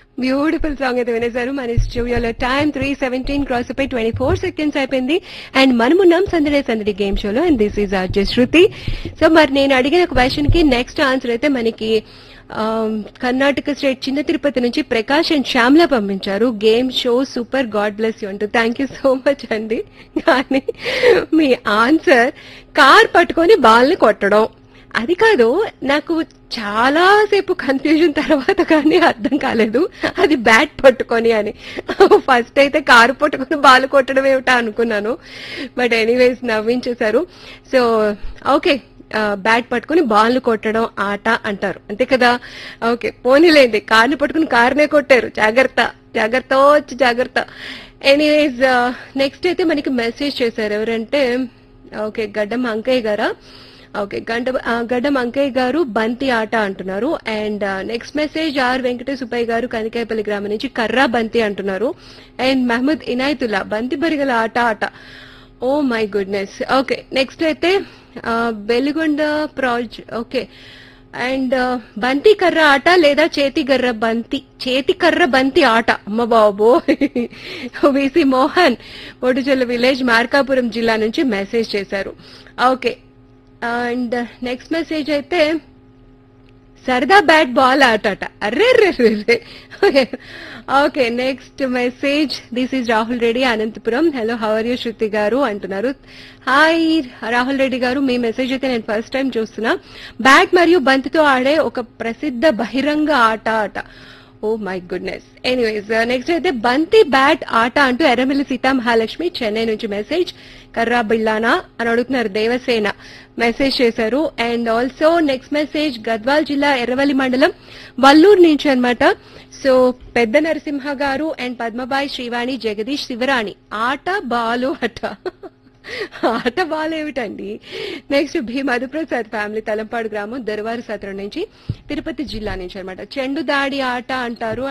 beautiful song అయితే వినేశారు మన స్టూడియోలో టైం త్రీ సెవెంటీన్ క్రాస్ అయిపోయి ట్వంటీ ఫోర్ సెకండ్స్ అయిపోయింది అండ్ మనమున్నాం సందడే సందడి గేమ్ షోలో and this is RJ Shruti so మరి నేను అడిగిన క్వశ్చన్ కి నెక్స్ట్ ఆన్సర్ అయితే మనకి ఆమ్, కర్ణాటక స్టేట్ చిన్న తిరుపతి నుంచి ప్రకాష్ అండ్ శ్యామ్లా పంపించారు game show super god bless you అంటూ థ్యాంక్ యూ సో మచ్ అండి కానీ మీ ఆన్సర్ కార్ పట్టుకొని బాల్ని కొట్టడం అది కాదు నాకు చాలా సేపు కన్ఫ్యూజన్ తర్వాత కానీ అర్థం కాలేదు అది బ్యాట్ పట్టుకొని అని ఫస్ట్ అయితే కారు పట్టుకొని బాల్ కొట్టడం ఏమిటా అనుకున్నాను బట్ ఎనీవేస్ నవ్వించేశారు సో ఓకే బ్యాట్ పట్టుకుని బాల్ కొట్టడం ఆట అంటారు అంతే కదా ఓకే పోనీలేండి కార్ని పట్టుకుని కార్నే కొట్టారు జాగ్రత్త జాగ్రత్త వచ్చి జాగ్రత్త ఎనీవేస్ నెక్స్ట్ అయితే మనకి మెసేజ్ చేశారు ఎవరంటే ఓకే గడ్డం అంకయ్య గారా ఓకే గంట ఆ, గడ్డం అంకయ్య గారు బంతి ఆట అంటున్నారు and next message R Venkatesh Subbaiah గారు కనికాయపల్లి గ్రామం నుంచి కర్రా బంతి అంటున్నారు అండ్ మహమ్మద్ ఇనాయతుల్లా బంతి బరిగల ఆట ఆట oh my goodness okay next అయితే ఆ, వెలుగొండ ప్రాజ్ ఓకే అండ్ బంతి కర్ర ఆట లేదా చేతి కర్ర బంతి చేతి కర్ర బంతి ఆట అమ్మ బాబో విసి మోహన్ ఒడిజల్ల విలేజ్ మార్కాపురం జిల్లా నుంచి మెసేజ్ చేశారు ఓకే అండ్ నెక్స్ట్ మెసేజ్ అయితే సరదా బ్యాట్ బాల్ ఆటట అర్రే రే okay next message this is Rahul Reddy Anantapur hello how are you Shruti గారు అంటున్నారు హాయ్ రాహుల్ రెడ్డి గారు మీ మెసేజ్ అయితే నేను ఫస్ట్ టైం చూస్తున్నా బ్యాట్ మరియు బంతితో ఆడే ఒక ప్రసిద్ధ బహిరంగ ఆట ఆట oh my goodness anyways next అయితే బంతి బ్యాట్ ఆట అంటూ ఎర్రమిల్లి సీతా మహాలక్ష్మి చెన్నై నుంచి మెసేజ్ కర్రా బిల్లానా అని అడుగుతున్నారు దేవసేన మెసేజ్ చేశారు and also next message Gadwal జిల్లా ఎర్రవల్లి మండలం వల్లూరు నుంచి అన్నమాట సో పెద్ద నరసింహ గారు అండ్ పద్మబాయి శ్రీవాణి జగదీష్ శివరాణి ఆట బాలు అట ఆట బాలేమిటండి నెక్స్ట్ భీ మధుప్రసాద్ ఫ్యామిలీ తలంపాడు గ్రామం దొరవారు సత్రం నుంచి తిరుపతి జిల్లా నుంచి అన్నమాట చెండు దాడి ఆట అంటారు